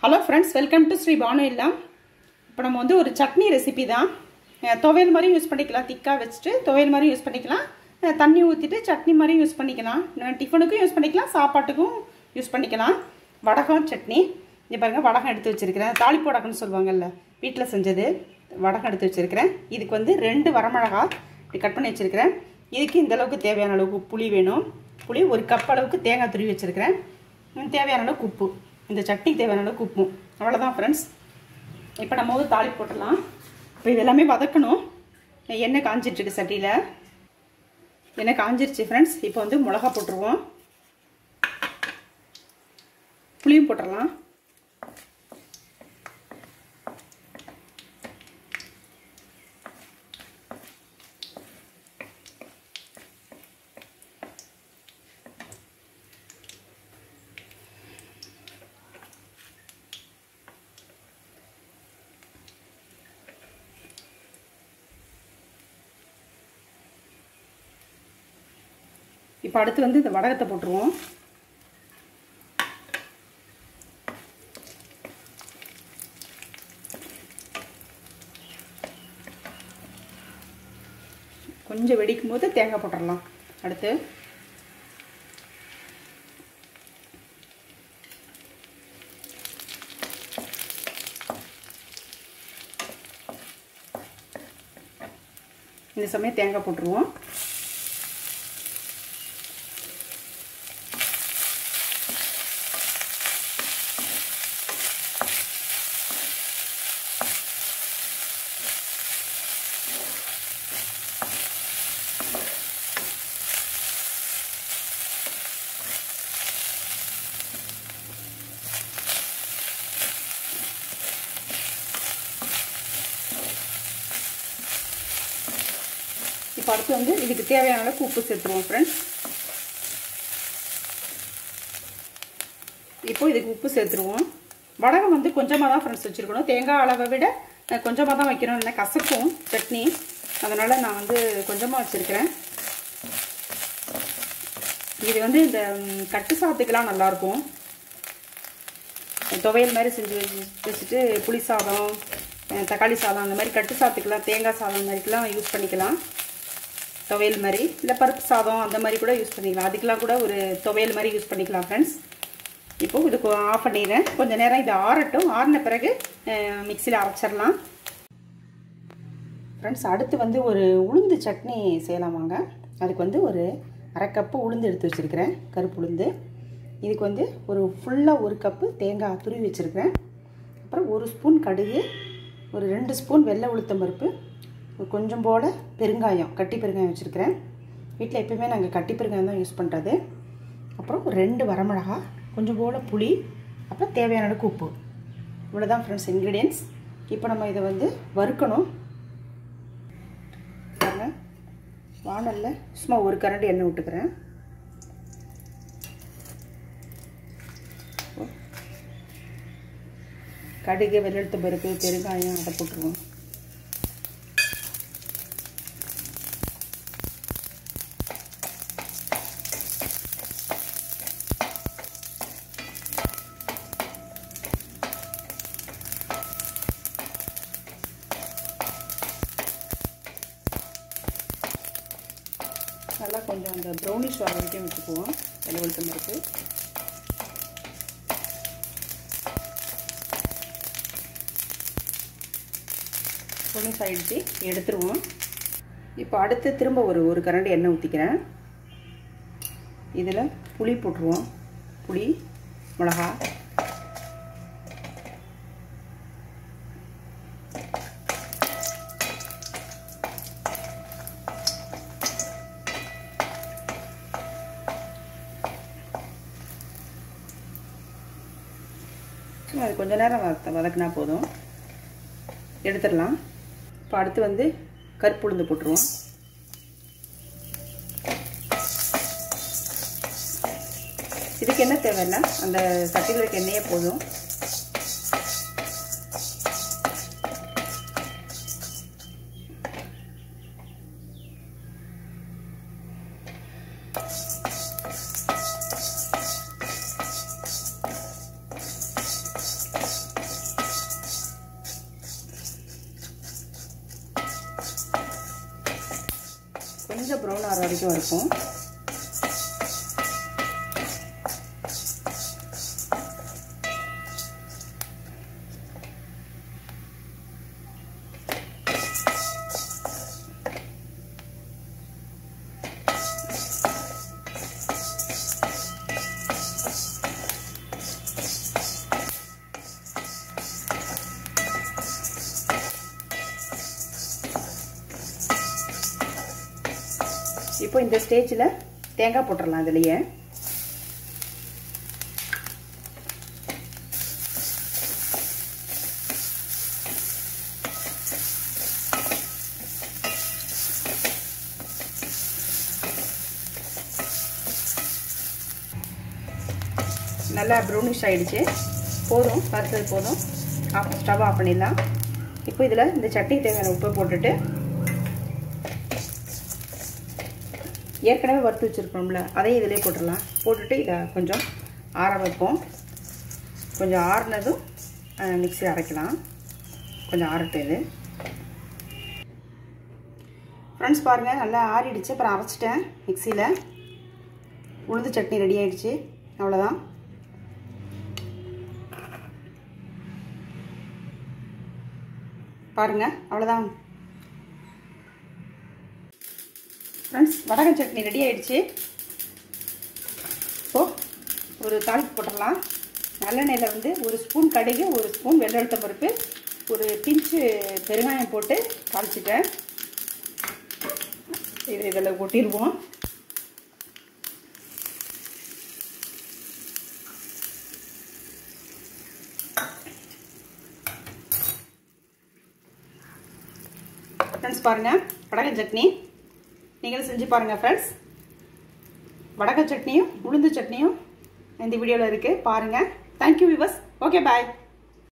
hello friends welcome to Sri Bhanu இல்லம் இப்போ நம்ம வந்து ஒரு சட்னி ரெசிபி தான் அஹ் துவையல் மாதிரி யூஸ் பண்ணிக்கலாம் திக்காக வச்சுட்டு துவையல் மாதிரி யூஸ் பண்ணிக்கலாம் அஹ் தண்ணி ஊற்றிட்டு சட்னி மாதிரி யூஸ் பண்ணிக்கலாம் அஹ் டிஃபனுக்கும் யூஸ் பண்ணிக்கலாம் சாப்பாட்டுக்கும் யூஸ் பண்ணிக்கலாம் வடகம் சட்னி இங்கே பாருங்கள் வடகம் எடுத்து வச்சுருக்கிறேன் தாளிப்பு வடகம்னு சொல்லுவாங்கல்ல வீட்டில் செஞ்சது வடகம் எடுத்து வச்சுருக்கிறேன் இதுக்கு வந்து ரெண்டு வரமிளகா இப்படி கட் பண்ணி வச்சுருக்கிறேன் இதுக்கு இந்த அளவுக்கு தேவையான அளவுக்கு புளி வேணும் புளி ஒரு கப் அளவுக்கு தேங்காய் துருவி வச்சுருக்கிறேன் ம், தேவையான அளவுக்கு உப்பு இந்த சட்னிக்கு தேவையான அளவுக்கு உப்பும் அவ்வளோதான் ஃப்ரெண்ட்ஸ் இப்போ நம்ம வந்து தாளிப்பு போட்டுடலாம் இப்போ இது எல்லாமே வதக்கணும் எண்ணெய் காஞ்சிட்ருக்கு சட்டியில் எண்ணெய் காஞ்சிருச்சு ஃப்ரெண்ட்ஸ் இப்போ வந்து மிளகா போட்டுருவோம் புளியும் போட்டுடலாம் இப்போ அடுத்து வந்து இந்த வடகத்தை போட்டுருவோம் கொஞ்சம் வெடிக்கும் போது தேங்காய் போட்டுடலாம் அடுத்து இந்த சமயம் தேங்காய் போட்டுருவோம் இப்போ அடுத்து வந்து இதுக்கு தேவையான அளவுக்கு உப்பு சேர்த்துருவோம் ஃப்ரெண்ட்ஸ் இப்போ இதுக்கு உப்பு சேர்த்துருவோம் வடகம் வந்து கொஞ்சமாக தான் ஃப்ரெண்ட்ஸ் வச்சுருக்கணும் தேங்காய் அளவை விட கொஞ்சமாக தான் வைக்கணும் இல்லை கசக்கும் சட்னி அதனால் நான் வந்து கொஞ்சமாக வச்சுருக்கிறேன் இது வந்து இந்த கட்டு சாதத்துக்கெலாம் நல்லாயிருக்கும் துவையல் மாதிரி செஞ்சு வச்சுட்டு புளி சாதம் தக்காளி சாதம் அந்த மாதிரி கட்டு சாதத்துக்கெலாம் தேங்காய் சாதம் மாதிரிக்கெலாம் யூஸ் பண்ணிக்கலாம் துவையல் மாதிரி இல்லை பருப்பு சாதம் அந்த மாதிரி கூட யூஸ் பண்ணிக்கலாம் அதுக்கெலாம் கூட ஒரு துவையல் மாதிரி யூஸ் பண்ணிக்கலாம் ஃப்ரெண்ட்ஸ் இப்போது இதுக்கு ஆஃப் பண்ணிடுறேன் கொஞ்சம் நேரம் இது ஆறட்டும் ஆறின பிறகு மிக்சியில் அரைச்சிடலாம் ஃப்ரெண்ட்ஸ் அடுத்து வந்து ஒரு உளுந்து சட்னி செய்யலாம் வாங்க அதுக்கு வந்து ஒரு அரை கப்பு உளுந்து எடுத்து வச்சுருக்கிறேன் கருப்பு உளுந்து இதுக்கு வந்து ஒரு ஃபுல்லாக ஒரு கப்பு தேங்காய் துருவி வச்சுருக்கிறேன் அப்புறம் ஒரு ஸ்பூன் கடுகு ஒரு ரெண்டு ஸ்பூன் வெள்ளை உளுத்தம் பருப்பு கொஞ்சம் போல் பெருங்காயம் கட்டி பெருங்காயம் வச்சுருக்கிறேன் வீட்டில் எப்பயுமே நாங்கள் கட்டி பெருங்காயம் தான் யூஸ் பண்ணுறது அப்புறம் ரெண்டு வரமிளகா கொஞ்சம் போல் புளி அப்புறம் தேவையான அளவுக்கு உப்பு இவ்வளோ தான் ஃப்ரெண்ட்ஸ் இன்க்ரீடியன்ஸ் இப்போ நம்ம இதை வந்து வறுக்கணும் பாருங்கள் வானலில் சும்மா ஒரு கரண்டி எண்ணெய் விட்டுக்கிறேன் கடுகு வெள்ளெழுத்து பருப்பு பெருங்காயம் அதை போட்டுருவோம் நல்லா கொஞ்சம் அந்த ப்ரௌனிஷ் வர வரைக்கும் வச்சுக்குவோம் வெள்ளை பருப்பு ப்ரௌனிஷ் ஆகிடுச்சு எடுத்துருவோம் இப்போ அடுத்து திரும்ப ஒரு ஒரு கரண்டி எண்ணெய் ஊற்றிக்கிறேன் இதில் புளி போட்டுருவோம் புளி மிளகா சும்மா அது கொஞ்ச நேரம் வத வதக்குனா போதும் எடுத்துடலாம் இப்போ அடுத்து வந்து கருப்பு உளுந்து போட்டுருவோம் இதுக்கு என்ன தேவையில்ல அந்த சட்டிகளுக்கு எண்ணெயே போதும் வரைக்கும் இருக்கும் இப்போ இந்த ஸ்டேஜில் தேங்காய் போட்டுடலாம் இதுலேயே நல்லா ப்ரௌனிஷ் ஆகிடுச்சு போதும் வறுத்தது போதும் ஆஃப் ஸ்டவ் ஆஃப் பண்ணிடலாம் இப்போ இதில் இந்த சட்னி தேவையான உப்பை போட்டுட்டு ஏற்கனவே வறுத்து வச்சுருக்கோம்ல அதையும் இதிலே போட்டுடலாம் போட்டுட்டு இதை கொஞ்சம் ஆற வைப்போம் கொஞ்சம் ஆறினதும் மிக்ஸி அரைக்கலாம் கொஞ்சம் ஆறட்டும் இது ஃப்ரெண்ட்ஸ் பாருங்கள் நல்லா ஆறிடுச்சு அப்புறம் அரைச்சிட்டேன் மிக்சியில் உளுந்து சட்னி ரெடி ஆகிடுச்சு அவ்வளோதான் பாருங்கள் அவ்வளோதான் ஃப்ரெண்ட்ஸ் வடகம் சட்னி ரெடி ஆகிடுச்சு இப்போ ஒரு தாளிப்பு போட்டுடலாம் நல்லெண்ணெயில் வந்து ஒரு ஸ்பூன் கடுகு ஒரு ஸ்பூன் வெள்ளெழுத்த பருப்பு ஒரு பிஞ்சு பெருங்காயம் போட்டு தாளிச்சிட்டேன் இது இதில் கொட்டிடுவோம் ஃப்ரெண்ட்ஸ் பாருங்கள் வடகம் சட்னி நீங்களும் செஞ்சு பாருங்கள் ஃப்ரெண்ட்ஸ் வடக சட்னியும் உளுந்து சட்னியும் இந்த வீடியோவில் இருக்குது பாருங்கள் தேங்க்யூ விவஸ் ஓகே பாய்